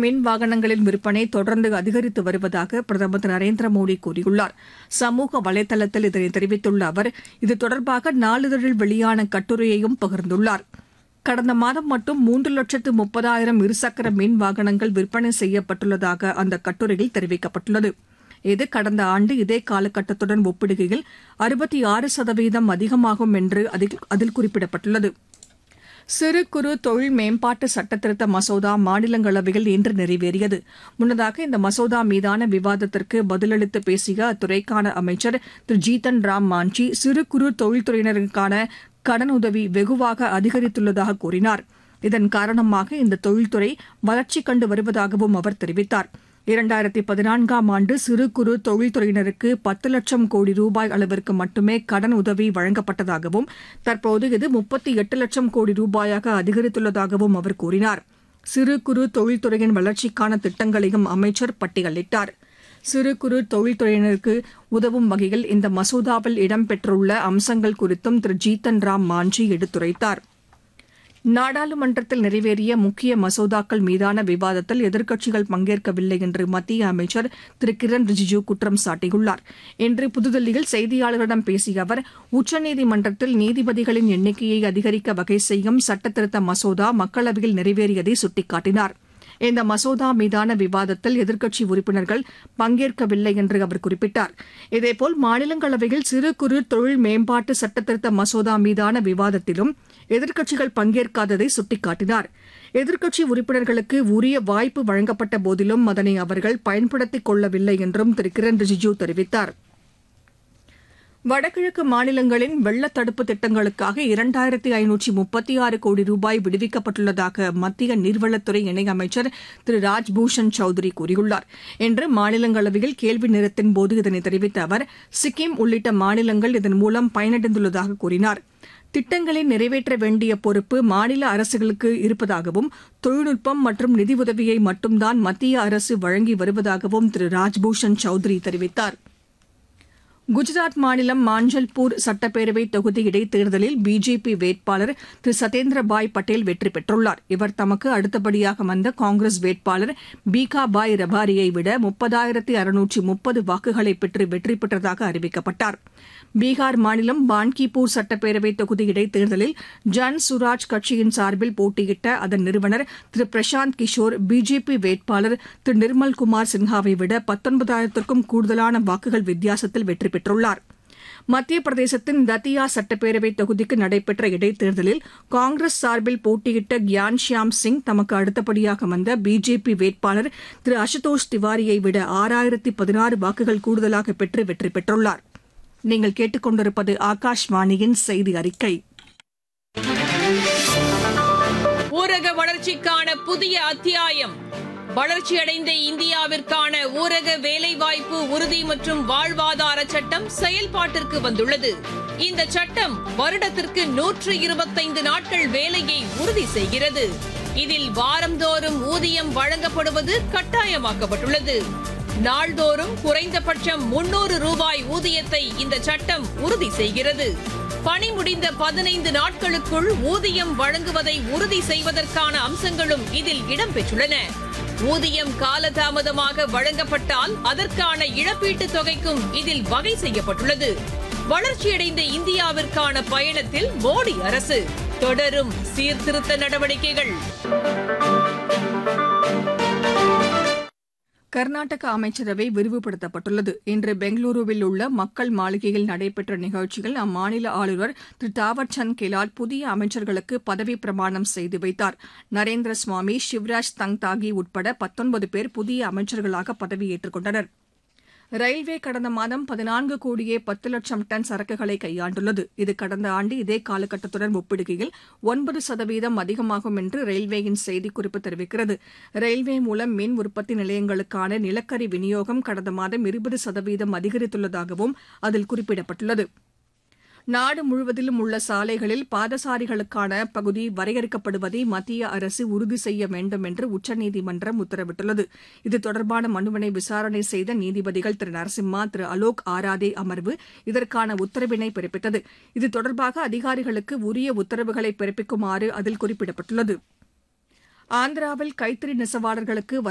மின் வாகனங்களின் விற்பனை தொடர்ந்து அதிகரித்து வருவதாக பிரதமர் திரு நரேந்திர மோடி கூறியுள்ளார் சமூக வலைதளத்தில் இதனை தெரிவித்துள்ள அவர் இது தொடர்பாக நாளிதழில் வெளியான கட்டுரையையும் பகிர்ந்துள்ளார் கடந்த மாதம் மட்டும் மூன்று லட்சத்து முப்பதாயிரம் இருசக்கர மின் வாகனங்கள் விற்பனை செய்யப்பட்டுள்ளதாக அந்த கட்டுரையில் தெரிவிக்கப்பட்டுள்ளது இது கடந்த ஆண்டு இதே காலகட்டத்துடன் ஒப்பிடுகையில் அறுபத்தி ஆறு சதவீதம் அதிகமாகும் என்று அதில் அதில் குறிப்பிடப்பட்டுள்ளது சிறு குறு தொழில் மேம்பாட்டு சட்டத்திருத்த மசோதா மாநிலங்களவையில் இன்று நிறைவேறியது முன்னதாக இந்த மசோதா மீதான விவாதத்திற்கு பதிலளித்து பேசிய அத்துறைக்கான அமைச்சர் திரு ஜீதன் ராம் மாஞ்சி சிறு குறு தொழில்துறையினருக்கான கடனுதவி வெகுவாக அதிகரித்துள்ளதாக கூறினார் இதன் காரணமாக இந்த தொழில்துறை வளர்ச்சி கண்டு வருவதாகவும் அவர் தெரிவித்தார் இரண்டாயிரத்தி பதினான்காம் ஆண்டு சிறு குறு தொழில்துறையினருக்கு பத்து லட்சம் கோடி ரூபாய் அளவிற்கு மட்டுமே கடன் உதவி வழங்கப்பட்டதாகவும் தற்போது இது முப்பத்தி எட்டு லட்சம் கோடி ரூபாயாக அதிகரித்துள்ளதாகவும் அவர் கூறினார் சிறு குறு தொழில்துறையின் வளர்ச்சிக்கான திட்டங்களையும் அமைச்சர் பட்டியலிட்டார் சிறு குறு தொழில்துறையினருக்கு உதவும் வகையில் இந்த மசோதாவில் இடம்பெற்றுள்ள அம்சங்கள் குறித்தும் திரு ஜீத்தன் ராம் மாஞ்சி எடுத்துரைத்தார் நாடாளுமன்றத்தில் நிறைவேறிய முக்கிய மசோதாக்கள் மீதான விவாதத்தில் எதிர்க்கட்சிகள் பங்கேற்கவில்லை என்று மத்திய அமைச்சர் திரு கிரண் ரிஜிஜூ குற்றம் சாட்டியுள்ளார் இன்று புதுதில்லியில் செய்தியாளர்களிடம் பேசிய அவர் உச்சநீதிமன்றத்தில் நீதிபதிகளின் எண்ணிக்கையை அதிகரிக்க வகை செய்யும் சட்டத்திருத்த மசோதா மக்களவையில் நிறைவேறியதை சுட்டிக்காட்டினார் இந்த மசோதா மீதான விவாதத்தில் எதிர்க்கட்சி உறுப்பினர்கள் பங்கேற்கவில்லை என்று அவர் குறிப்பிட்டார் இதேபோல் மாநிலங்களவையில் சிறு குறு தொழில் மேம்பாட்டு சட்டத்திருத்த மசோதா மீதான விவாதத்திலும் எதிர்க்கட்சிகள் பங்கேற்காததை சுட்டிக்காட்டினார் எதிர்க்கட்சி உறுப்பினர்களுக்கு உரிய வாய்ப்பு வழங்கப்பட்ட போதிலும் அதனை அவர்கள் பயன்படுத்திக் கொள்ளவில்லை என்றும் திரு கிரண் ரிஜிஜூ தெரிவித்தார் வடகிழக்கு மாநிலங்களின் வெள்ளத் தடுப்பு திட்டங்களுக்காக இரண்டாயிரத்தி ஐநூற்றி முப்பத்தி ஆறு கோடி ரூபாய் விடுவிக்கப்பட்டுள்ளதாக மத்திய நீர்வளத்துறை இணையமைச்சர் திரு ராஜ்பூஷன் சௌத்ரி கூறியுள்ளார் இன்று மாநிலங்களவையில் கேள்வி நேரத்தின் போது இதனை தெரிவித்த அவர் சிக்கிம் உள்ளிட்ட மாநிலங்கள் இதன் மூலம் பயனடைந்துள்ளதாக கூறினார் திட்டங்களை நிறைவேற்ற வேண்டிய பொறுப்பு மாநில அரசுகளுக்கு இருப்பதாகவும் தொழில்நுட்பம் மற்றும் நிதியுதவியை மட்டும்தான் மத்திய அரசு வழங்கி வருவதாகவும் திரு ராஜ்பூஷன் சௌத்ரி தெரிவித்தாா் குஜராத் மாநிலம் மாஞ்சல்பூர் சட்டப்பேரவை தொகுதி இடைத்தேர்தலில் பிஜேபி வேட்பாளர் திரு சத்யேந்திரபாய் பட்டேல் வெற்றி பெற்றுள்ளார் இவர் தமக்கு அடுத்தபடியாக வந்த காங்கிரஸ் வேட்பாளர் பீகாபாய் ரபாரியை விட முப்பதாயிரத்தி அறுநூற்றி முப்பது வாக்குகளை பெற்று வெற்றி பெற்றதாக அறிவிக்கப்பட்டார் பீகார் மாநிலம் பான்கிபூர் சட்டப்பேரவை தொகுதி இடைத்தேர்தலில் ஜன் சுராஜ் கட்சியின் சார்பில் போட்டியிட்ட அதன் நிறுவனர் திரு பிரசாந்த் கிஷோர் பிஜேபி வேட்பாளர் திரு நிர்மல்குமார் சின்ஹாவை விட பத்தொன்பதாயிரத்திற்கும் கூடுதலான வாக்குகள் வித்தியாசத்தில் வெற்றி பெற்றுள்ளார் மத்திய பிரதேசத்தின் தத்தியா சட்டப்பேரவை தொகுதிக்கு நடைபெற்ற இடைத்தேர்தலில் காங்கிரஸ் சார்பில் போட்டியிட்ட கியான் ஷியாம் சிங் தமக்கு அடுத்தபடியாக வந்த பிஜேபி வேட்பாளர் திரு அசுதோஷ் திவாரியை விட ஆறாயிரத்தி பதினாறு வாக்குகள் கூடுதலாக பெற்று வெற்றி பெற்றுள்ளார் நீங்கள் கேட்டுக்கொண்டிருப்பது ஆகாஷ்வாணியின் செய்தி அறிக்கை ஊரக வளர்ச்சிக்கான புதிய அத்தியாயம் வளர்ச்சியடைந்த இந்தியாவிற்கான ஊரக வேலைவாய்ப்பு உறுதி மற்றும் வாழ்வாதார சட்டம் செயல்பாட்டிற்கு வந்துள்ளது இந்த சட்டம் வருடத்திற்கு நூற்று இருபத்தைந்து நாட்கள் வேலையை உறுதி செய்கிறது இதில் வாரந்தோறும் ஊதியம் வழங்கப்படுவது கட்டாயமாக்கப்பட்டுள்ளது நாள்தோறும் குறைந்தபட்சம் முன்னூறு ரூபாய் ஊதியத்தை இந்த சட்டம் உறுதி செய்கிறது பணி முடிந்த பதினைந்து நாட்களுக்குள் ஊதியம் வழங்குவதை உறுதி செய்வதற்கான அம்சங்களும் இதில் இடம்பெற்றுள்ளன ஊதியம் காலதாமதமாக வழங்கப்பட்டால் அதற்கான இழப்பீட்டுத் தொகைக்கும் இதில் வகை செய்யப்பட்டுள்ளது வளர்ச்சியடைந்த இந்தியாவிற்கான பயணத்தில் மோடி அரசு தொடரும் சீர்திருத்த நடவடிக்கைகள் கர்நாடக அமைச்சரவை விரிவுபடுத்தப்பட்டுள்ளது இன்று பெங்களூருவில் உள்ள மக்கள் மாளிகையில் நடைபெற்ற நிகழ்ச்சியில் அம்மாநில ஆளுநர் திரு தாவர்சந்த் கெலாட் புதிய அமைச்சர்களுக்கு பதவி பிரமாணம் செய்து வைத்தார் நரேந்திர சுவாமி சிவராஜ் தங்தாகி உட்பட பத்தொன்பது பேர் புதிய அமைச்சர்களாக பதவியேற்றுக் கொண்டனர் ரயில்வே கடந்த மாதம் பதினான்கு கோடியே பத்து லட்சம் டன் சரக்குகளை கையாண்டுள்ளது இது கடந்த ஆண்டு இதே காலகட்டத்துடன் ஒப்பிடுகையில் ஒன்பது சதவீதம் அதிகமாகும் என்று ரயில்வேயின் செய்திக்குறிப்பு தெரிவிக்கிறது ரயில்வே மூலம் மின் உற்பத்தி நிலையங்களுக்கான நிலக்கரி விநியோகம் கடந்த மாதம் இருபது சதவீதம் அதிகரித்துள்ளதாகவும் அதில் குறிப்பிடப்பட்டுள்ளது நாடு முழுவதிலும் உள்ள சாலைகளில் பாதசாரிகளுக்கான பகுதி வரையறுக்கப்படுவதை மத்திய அரசு உறுதி செய்ய வேண்டும் என்று உச்சநீதிமன்றம் உத்தரவிட்டுள்ளது இது தொடர்பான மனுவினை விசாரணை செய்த நீதிபதிகள் திரு நரசிம்மா திரு அலோக் ஆராதே அமர்வு இதற்கான உத்தரவினை பிறப்பித்தது இது தொடர்பாக அதிகாரிகளுக்கு உரிய உத்தரவுகளை பிறப்பிக்குமாறு அதில் குறிப்பிடப்பட்டுள்ளது ஆந்திராவில் கைத்தறி நெசவாளர்களுக்கு